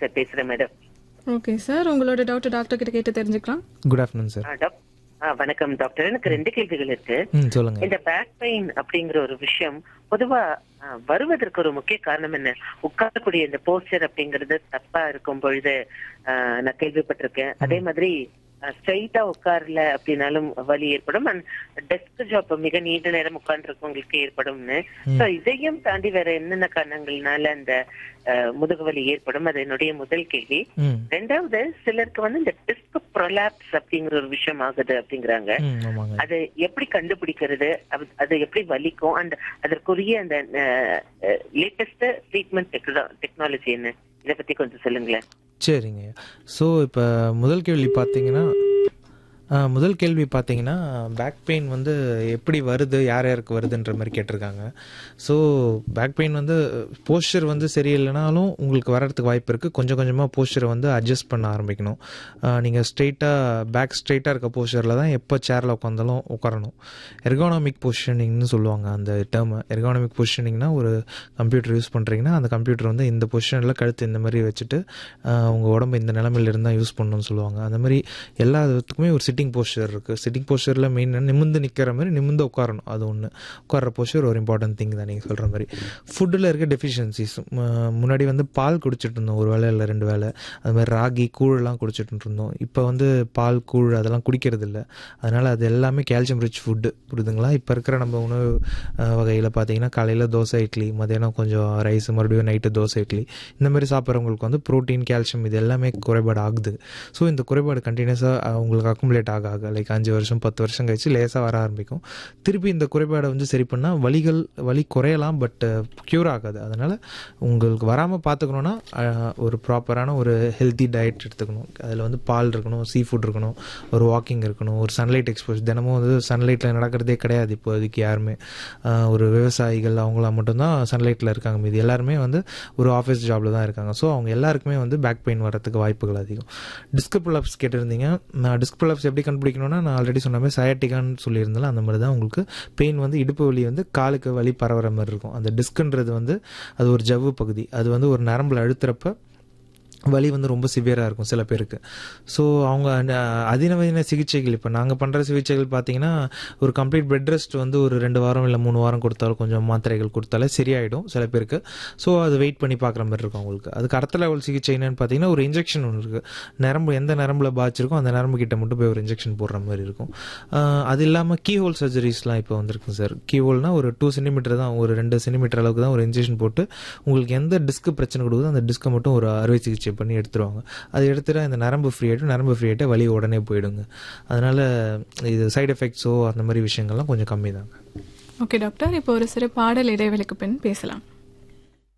sir பேசுறேன் madam okay sir உங்களோட doubt doctor கிட்ட கேட்டு தெரிஞ்சுக்கலாம் குட் ஆஃப்டர்நூன் சார் டாக்- ஆ, வணக்கம் டாக்டர் எனக்கு ரெண்டு கேள்விகள் இருக்கு ம் சொல்லுங்க இந்த பேக் பெயின் அப்படிங்கிற ஒரு விஷயம் பொதுவா ஆ, வருவதற்கு ஒரு முக்கிய காரணம் என்ன உட்காரக்கூடிய இந்த போஸ்டர் அப்படிங்கறது தப்பா இருக்கும் பொழுது ஆ, நான் கேள்விப்பட்டிருக்கேன் அதே மாதிரி ஸ்ட்ரைட்டா உட்காரல அப்படின்னாலும் வலி ஏற்படும் அண்ட் டெஸ்க் ஜாப் மிக நீண்ட நேரம் உட்கார்ந்துருக்கவங்களுக்கு ஏற்படும்னு So, இதையும் தாண்டி வேற என்னென்ன காரணங்கள்னால அந்த ஆ, முதுகு வலி ஏற்படும் அது என்னுடைய முதல் கேள்வி ம் ரெண்டாவது சிலருக்கு வந்து இந்த டிஸ்க் ப்ரொலாப்ஸ் அப்படிங்கிற ஒரு விஷயம் ஆகுது அப்படிங்கிறாங்க ம் ஆமாங்க அது எப்படி கண்டுபிடிக்கிறது அது- அது எப்படி வலிக்கும் அண்ட் அதற்குரிய அந்த லேட்டஸ்ட் ட்ரீட்மெண்ட் டெக்னாலஜி என்ன இத பத்தி கொஞ்சம் சொல்லுங்களேன் சரிங்க ஸோ இப்போ முதல் கேள்வி பார்த்தீங்கன்னா ஆ, முதல் கேள்வி பார்த்தீங்கன்னா பேக் பெயின் வந்து எப்படி வருது யார் யாருக்கு வருதுன்ற மாதிரி கேட்டிருக்காங்க ஸோ பேக் பெயின் வந்து போஸ்டர் வந்து சரியில்லைனாலும் உங்களுக்கு வர்றதுக்கு வாய்ப்பு இருக்குது கொஞ்சம் கொஞ்சமாக போஸ்டரை வந்து அட்ஜஸ்ட் பண்ண ஆரம்பிக்கணும் நீங்கள் ஸ்ட்ரெயிட்டாக பேக் ஸ்ட்ரெயிட்டாக இருக்க போஸ்டரில் தான் எப்போ சேரில் உட்காந்தாலும் உட்காரணும் எர்கானாமிக் பொசிஷனிங்னு சொல்லுவாங்க அந்த டேர்மை எர்கானாமிக் பொசிஷனிங்னா ஒரு கம்ப்யூட்டர் யூஸ் பண்ணுறீங்கன்னா அந்த கம்ப்யூட்டர் வந்து இந்த பொசிஷனில் கழுத்து இந்த மாதிரி வச்சுட்டு உங்கள் உடம்பு இந்த நிலமையில இருந்தால் யூஸ் பண்ணணும்னு சொல்லுவாங்க அந்த மாதிரி எல்லா இதுக்குமே ஒரு சிட்டிங் போஸ்டர் இருக்குது சிட்டிங் போஸ்டரில் மெயின் நிமிந்து நிற்கிற மாதிரி நிமிந்து உட்காரணும் அது ஒன்று உட்கார்ற போஸ்டர் ஒரு இம்பார்ட்டன்ட் திங் தான் நீங்கள் சொல்கிற மாதிரி ஃபுட்டில் இருக்க டெஃபிஷியன்சிஸ் முன்னாடி வந்து பால் குடிச்சிட்டு இருந்தோம் ஒரு வேளை இல்லை ரெண்டு வேளை அது மாதிரி ராகி கூழெல்லாம் குடிச்சிட்டு இருந்தோம் இப்போ வந்து பால் கூழ் அதெல்லாம் குடிக்கிறது இல்லை அதனால் அது எல்லாமே கால்சியம் ரிச் ஃபுட்டு புரியுதுங்களா இப்போ இருக்கிற நம்ம உணவு வகையில் பார்த்தீங்கன்னா காலையில் தோசை இட்லி மதியானம் கொஞ்சம் ரைஸ் மறுபடியும் நைட்டு தோசை இட்லி இந்த மாதிரி சாப்பிட்றவங்களுக்கு வந்து ப்ரோட்டீன் கால்சியம் இது எல்லாமே குறைபாடு ஆகுது ஸோ இந்த குறைபாடு கண்டினியூஸாக உங்களுக்கு அக்குமுலேட் ஆக ஆக லைக் அஞ்சு வருஷம் பத்து வருஷம் கழிச்சு லேசாக வர ஆரம்பிக்கும் திருப்பி இந்த குறைபாடை வந்து சரி பண்ணால் வலிகள் வலி குறையலாம் பட் க்யூர் ஆகாது அதனால் உங்களுக்கு வராமல் பார்த்துக்கணுன்னா அஹ், ஒரு ப்ராப்பரான ஒரு ஹெல்த்தி டயட் எடுத்துக்கணும் அதில் வந்து பால் இருக்கணும் சீ ஃபுட் இருக்கணும் ஒரு வாக்கிங் இருக்கணும் ஒரு சன்லைட் எக்ஸ்போஸ் தினமும் வந்து சன்லைட்டில் நடக்கிறதே கிடையாது இப்போதைக்கு யாருமே ஆஹ் ஒரு விவசாயிகள் அவங்களாம் மட்டும்தான் சன்லைட்டில் இருக்காங்க மீதி எல்லாருமே வந்து ஒரு ஆஃபீஸ் ஜாபில் தான் இருக்காங்க ஸோ அவங்க எல்லாருக்குமே வந்து பேக் பெயின் வரதுக்கு வாய்ப்புகள் அதிகம் டிஸ்க் புல்லப்ஸ் கேட்டிருந்தீங்க நான் டிஸ்க் புல்லப்ஸ் எப்படி கண்டுபிடிக்கணும்னா நான் ஆல்ரெடி சொன்ன மாதிரி சயாட்டிகான்னு சொல்லியிருந்தேன் அந்த மாதிரி தான் உங்களுக்கு பெயின் வந்து இடுப்பு வலி வந்து காலுக்கு வலி பரவுற மாதிரி இருக்கும் அந்த டிஸ்க்ன்றது வந்து அது ஒரு ஜவ்வு பகுதி அது வந்து ஒரு நரம்பில் அழுத்துறப்ப வலி வந்து ரொம்ப சிவியராக இருக்கும் சில பேருக்கு ஸோ அவங்க அந்த அதிநவீன சிகிச்சைகள் இப்போ நாங்கள் பண்ணுற சிகிச்சைகள் பார்த்தீங்கன்னா ஒரு கம்ப்ளீட் பெட் ரெஸ்ட் வந்து ஒரு ரெண்டு வாரம் இல்லை மூணு வாரம் கொடுத்தாலும் கொஞ்சம் மாத்திரைகள் கொடுத்தாலே சரியாயிடும் சில பேருக்கு ஸோ அது வெயிட் பண்ணி பார்க்குற மாதிரி இருக்கும் அவங்களுக்கு அதுக்கு அடுத்த லெவல் சிகிச்சை என்னன்னு பார்த்தீங்கன்னா ஒரு இன்ஜெக்ஷன் ஒன்று இருக்குது நரம்பு எந்த நரம்பில் பாதிச்சிருக்கோ அந்த நரம்பு கிட்ட மட்டும் போய் ஒரு இன்ஜெக்ஷன் போடுற மாதிரி இருக்கும் ஆஹ் அது இல்லாமல் கீஹோல் சர்ஜரிஸ்லாம் இப்போ வந்திருக்கு சார் கீஹோல்னா ஒரு டூ சென்டிமீட்டர் தான் ஒரு ரெண்டு சென்டிமீட்டர் அளவுக்கு தான் ஒரு இன்ஜெக்ஷன் போட்டு உங்களுக்கு எந்த டிஸ்க் பிரச்சனை கொடுக்குதோ அந்த டிஸ்க்கை மட்டும் ஒரு அறுவை சிகிச்சை பண்ணி எடுத்துருவாங்க அது எடுத்துட்டா இந்த நரம்பு ஃப்ரீ ஆகிட்டு நரம்பு ஃப்ரீ ஆகிட்டு வலி உடனே போயிடுங்க அதனால இது சைடு எஃபெக்ட்ஸோ அந்த மாதிரி விஷயங்கள்லாம் கொஞ்சம் கம்மி தாங்க ஓகே டாக்டர் இப்போ ஒரு சிறு பாடல் இடைவெளிக்கு பின் பேசலாம்